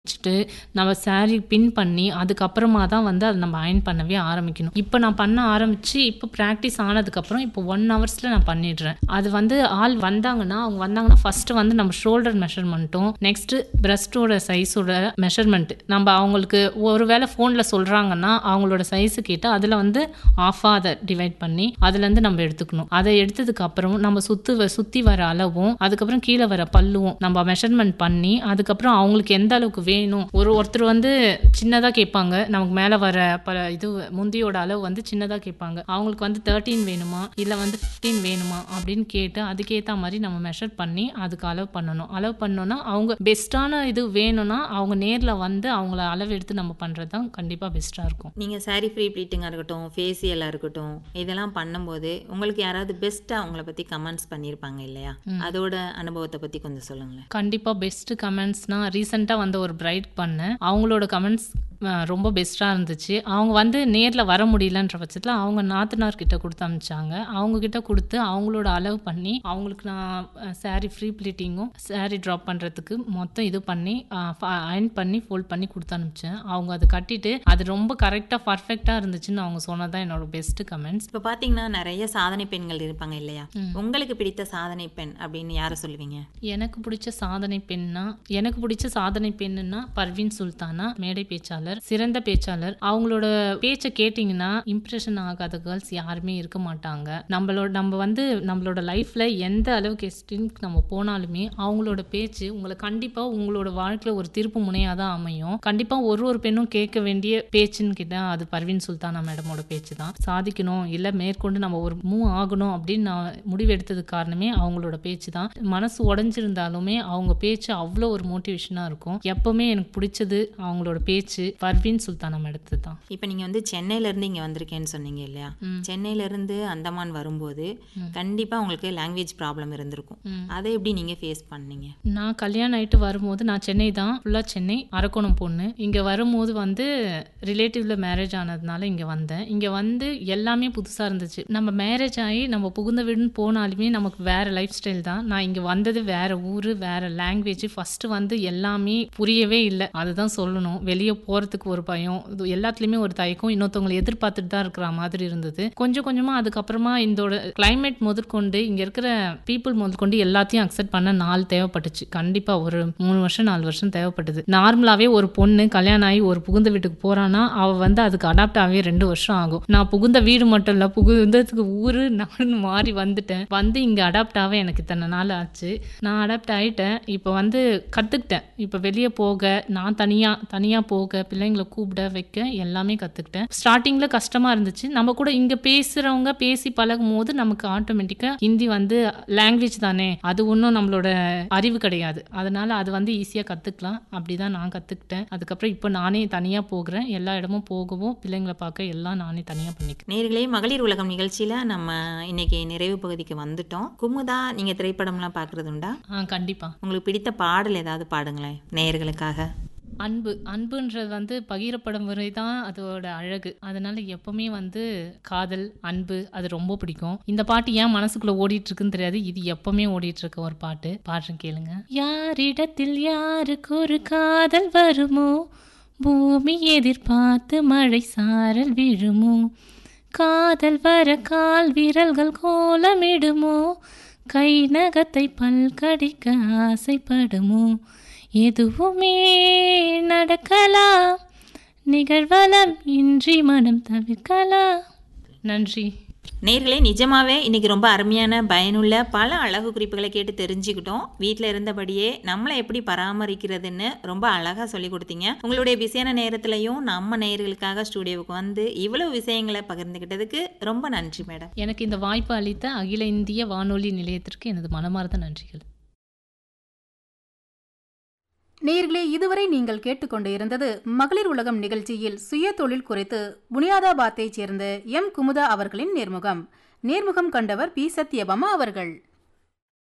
வச்சுட்டு நம்ம saree பின் பண்ணி அதுக்கப்புறமா தான் வந்து அதை நம்ம அயர்ன் பண்ணவே ஆரம்பிக்கணும் இப்போ நான் பண்ண ஆரம்பிச்சு இப்போ ப்ராக்டிஸ் ஆனதுக்கப்புறம் இப்போ ஒன் ஹவர்ஸில் நான் பண்ணிடுறேன் அது வந்து ஆள் வந்தாங்கன்னா அவங்க வந்தாங்கன்னா ஃபர்ஸ்ட் வந்து நம்ம ஷோல்டர் மெஷர்மெண்ட்டும் நெக்ஸ்ட் பிரஸ்டோட சைஸோட மெஷர்மெண்ட் நம்ம அவங்களுக்கு ஒரு வேளை ஃபோனில் சொல்கிறாங்கன்னா அவங்களோட சைஸு கேட்டால் அதில் வந்து ஆஃபாக அதை டிவைட் பண்ணி அதுலேருந்து நம்ம எடுத்துக்கணும் அதை எடுத்ததுக்கு அப்புறம் நம்ம சுத்து வ- சுத்தி வர அளவும் அதுக்கப்புறம் கீழே வர பல்லுவும் நம்ம மெஷர்மெண்ட் பண்ணி அதுக்கப்புறம் அவங்களுக்கு எந்த அளவுக்கு வேணும் ஒரு ஒருத்தர் வந்து சின்னதாக கேட்பாங்க நமக்கு மேலே வர ப இது முந்தியோட அளவு வந்து சின்னதாக கேட்பாங்க அவங்களுக்கு வந்து தேர்ட்டீன் வேணுமா இல்லை வந்து ஃபிஃப்டீன் வேணுமா அப்படின்னு கேட்டு அதுக்கேற்ற மாதிரி நம்ம மெஷர் பண்ணி அதுக்கு அளவு பண்ணணும் அளவு பண்ணோன்னா அவங்க பெஸ்ட்டான இது வேணும்னா அவங்க நேரில் வந்து அவங்கள அளவு எடுத்து நம்ம பண்ணுறது தான் கண்டிப்பாக பெஸ்ட்டாக இருக்கும் நீங்கள் saree ஃப்ரீ ப்ளீட்டிங்காக இருக்கட்டும் ஃபேஷியலாக இருக்கட்டும் இதெல்லாம் பண்ணும்போது உங்களுக்கு யாராவது பெஸ்ட்டாக அவங்கள பற்றி கமெண்ட்ஸ் பண்ணியிருப்பாங்க இல்லையா அதோட அனுபவத்தை பற்றி கொஞ்சம் சொல்லுங்களேன் கண்டிப்பாக பெஸ்ட்டு கமெண்ட்ஸ்னால் ரீசெண்டாக வந்து ஒரு பிரைட் பண்ணேன் அவங்களோட கமெண்ட்ஸ் ரொம்ப பெஸ்ட்டாக இருந்துச்சு அவங்க வந்து நேரில் வர முடியலன்ற பட்சத்தில் அவங்க நாத்தனார் கிட்ட கொடுத்து அனுப்பிச்சாங்க அவங்க கிட்ட கொடுத்து அவங்களோட அளவு பண்ணி அவங்களுக்கு நான் saree ஃப்ரீ ப்ளீட்டிங்கும் saree ட்ராப் பண்ணுறதுக்கு மொத்தம் இது பண்ணி அயர்ன் பண்ணி ஃபோல்ட் பண்ணி கொடுத்து அனுப்பிச்சேன் அவங்க அதை கட்டிட்டு அது ரொம்ப கரெக்டாக பர்ஃபெக்டாக இருந்துச்சுன்னு அவங்க சொன்னதான் என்னோட பெஸ்ட்டு கமெண்ட்ஸ் இப்போ பார்த்தீங்கன்னா நிறைய சாதனை பெண்கள் இருப்பாங்க இல்லையா உங்களுக்கு பிடித்த சாதனை பெண் அப்படின்னு யாரை சொல்லுவீங்க எனக்கு பிடிச்ச சாதனை பெண்ணா எனக்கு பிடிச்ச சாதனை பெண்ணுன்னா பர்வீன் சுல்தானா மேடை பேச்சாளர் சிறந்த பேச்சாளர் அவங்களோட பேச்சை கேட்டிங்கன்னா இம்ப்ரெஷன் ஆகாத கேர்ள்ஸ் யாருமே இருக்க மாட்டாங்க நம்மளோட நம்ம வந்து நம்மளோட லைஃப்ல எந்த அளவுக்கு எஸ்டின்க்கு நம்ம போனாலுமே அவங்களோட பேச்சு உங்களை கண்டிப்பா உங்களோட வாழ்க்கையில ஒரு திருப்பு முனையா தான் அமையும் கண்டிப்பா ஒரு ஒரு பெண்ணும் கேட்க வேண்டிய பேச்சுன்னு கேட்டா அது பர்வீன் சுல்தானா மேடமோட பேச்சு தான் சாதிக்கணும் இல்ல மேற்கொண்டு நம்ம ஒரு மூவ் ஆகணும் அப்படின்னு நான் முடிவெடுத்ததுக்கு காரணமே அவங்களோட பேச்சு தான் மனசு உடஞ்சிருந்தாலுமே அவங்க பேச்சு அவ்வளோ ஒரு மோட்டிவேஷனாக இருக்கும் எப்பவுமே எனக்கு பிடிச்சது அவங்களோட பேச்சு பர்வீன் சுல்தானா மேடத்து தான் இப்போ நீங்கள் வந்து சென்னையிலேருந்து இங்கே வந்திருக்கேன்னு சொன்னீங்க இல்லையா சென்னையிலேருந்து அந்தமான் வரும்போது கண்டிப்பாக உங்களுக்கு லாங்குவேஜ் ப்ராப்ளம் இருந்திருக்கும் அதை எப்படி நீங்கள் ஃபேஸ் பண்ணீங்க நான் கல்யாணம் ஆயிட்டு வரும்போது நான் சென்னை தான் ஃபுல்லாக சென்னை அரக்கோணம் பொண்ணு இங்கே வரும்போது வந்து ரிலேட்டிவ்ல மேரேஜ் ஆனதுனால இங்கே வந்தேன் இங்கே வந்து எல்லாமே புதுசாக இருந்துச்சு நம்ம மேரேஜ் ஆகி நம்ம புகுந்த வீடுன்னு போனாலுமே நமக்கு வேற லைஃப் ஸ்டைல் தான் நான் இங்கே வந்தது வேற ஊர் வேற லாங்குவேஜ் ஃபர்ஸ்ட் வந்து எல்லாமே புரியவே இல்லை அதுதான் சொல்லணும் வெளியே போகிறதுக்கு ஒரு பயம் இது எல்லாத்துலேயுமே ஒரு தயக்கம் இன்னொருத்தவங்களை எதிர்பார்த்துட்டு தான் இருக்கிற மாதிரி இருந்தது கொஞ்சம் கொஞ்சமாக அதுக்கப்புறமா இதோட climate முதற்கொண்டு இங்கே இருக்கிற பீப்புள் முதற்கொண்டு எல்லாத்தையும் அக்செப்ட் பண்ண நாள் தேவைப்பட்டுச்சு கண்டிப்பாக ஒரு மூணு வருஷம் நாலு வருஷம் தேவைப்பட்டது நார்மலாகவே ஒரு பொண்ணு கல்யாணம் ஆகி ஒரு புகுந்த வீட்டுக்கு போறான்னா அவள் வந்து அதுக்கு அடாப்ட் ஆகவே ரெண்டு வருஷம் ஆகும் நான் புகுந்த வீடு மட்டும் இல்லை புகுந்ததுக்கு ஊர் நான் மாறி வந்துட்டேன் வந்து இங்கே அடாப்ட் ஆக எனக்கு இத்தனை நாள் ஆச்சு நான் அடாப்ட் ஆகிட்டேன் இப்போ வந்து கற்றுக்கிட்டேன் இப்போ வெளியே போக நான் தனியாக தனியாக போக பிள்ளைங்களை கூப்பிட வைக்க எல்லாமே கற்றுக்கிட்டேன் ஸ்டார்டிங்கில் கஷ்டமாக இருந்துச்சு நம்ம கூட இங்கே பேசுகிறவங்க பேசி பழகும் போது நமக்கு ஆட்டோமேட்டிக்காக ஹிந்தி வந்து லாங்குவேஜ் தானே அது ஒன்றும் நம்மளோட அறிவு கிடையாது அதனால அது வந்து ஈஸியாக கற்றுக்கலாம் அப்படி தான் நான் கற்றுக்கிட்டேன் அதுக்கப்புறம் இப்போ நானே தனியாக போகிறேன் எல்லா இடமும் போகவும் பிள்ளைங்களை பார்க்க எல்லாம் நானே தனியாக பண்ணிக்கிறேன் நேர்களே மகளிர் உலகம் நிகழ்ச்சியில் நம்ம இன்னைக்கு நிறைவு பகுதிக்கு வந்துட்டோம் குமுதா நீங்கள் திரைப்படம்லாம் பார்க்குறது உண்டா ஆ கண்டிப்பாக உங்களுக்கு பிடித்த பாடல் ஏதாவது பாடுங்களேன் நேயர்களுக்காக அன்பு அன்புன்றது வந்து பகிரப்படும் முறை தான் அதோட அழகு அதனால எப்பவுமே வந்து காதல் அன்பு அது ரொம்ப பிடிக்கும் இந்த பாட்டு ஏன் மனசுக்குள்ள ஓடிட்டு இருக்குன்னு தெரியாது இது எப்பவுமே ஓடிட்டு இருக்க ஒரு பாட்டு பாடுறேன் கேளுங்க யாரிடத்தில் யாருக்கு ஒரு காதல் வருமோ பூமி எதிர்பார்த்து மழை சாரல் விழுமோ காதல் வர கால் விரல்கள் கோலமிடுமோ கை நகத்தை பல்கடிக்க ஆசைப்படுமோ எதுவுமே நடக்கலாம் நிகழ்வலம் இன்றி மனம் தவிர்க்கலாம் நன்றி நேர்களே நிஜமாவே இன்னைக்கு ரொம்ப அருமையான பயனுள்ள பல அழகு குறிப்புகளை கேட்டு தெரிஞ்சுக்கிட்டோம் வீட்டில் இருந்தபடியே நம்மளை எப்படி பராமரிக்கிறதுன்னு ரொம்ப அழகாக சொல்லி கொடுத்தீங்க உங்களுடைய பிஸியான நேரத்திலையும் நம்ம நேயர்களுக்காக ஸ்டூடியோவுக்கு வந்து இவ்வளவு விஷயங்களை பகிர்ந்துக்கிட்டதுக்கு ரொம்ப நன்றி மேடம் எனக்கு இந்த வாய்ப்பு அளித்த அகில இந்திய வானொலி நிலையத்திற்கு எனது மனமார்ந்த நன்றிகள் நேயர்களே இதுவரை நீங்கள் கேட்டுக்கொண்டு இருந்தது மகளிர் உலகம் நிகழ்ச்சியில் சுய தொழில் குறித்து புனியாதாபாத்தைச் சேர்ந்த எம் குமுதா அவர்களின் நேர்முகம் நேர்முகம் கண்டவர் பி சத்யபாமா அவர்கள்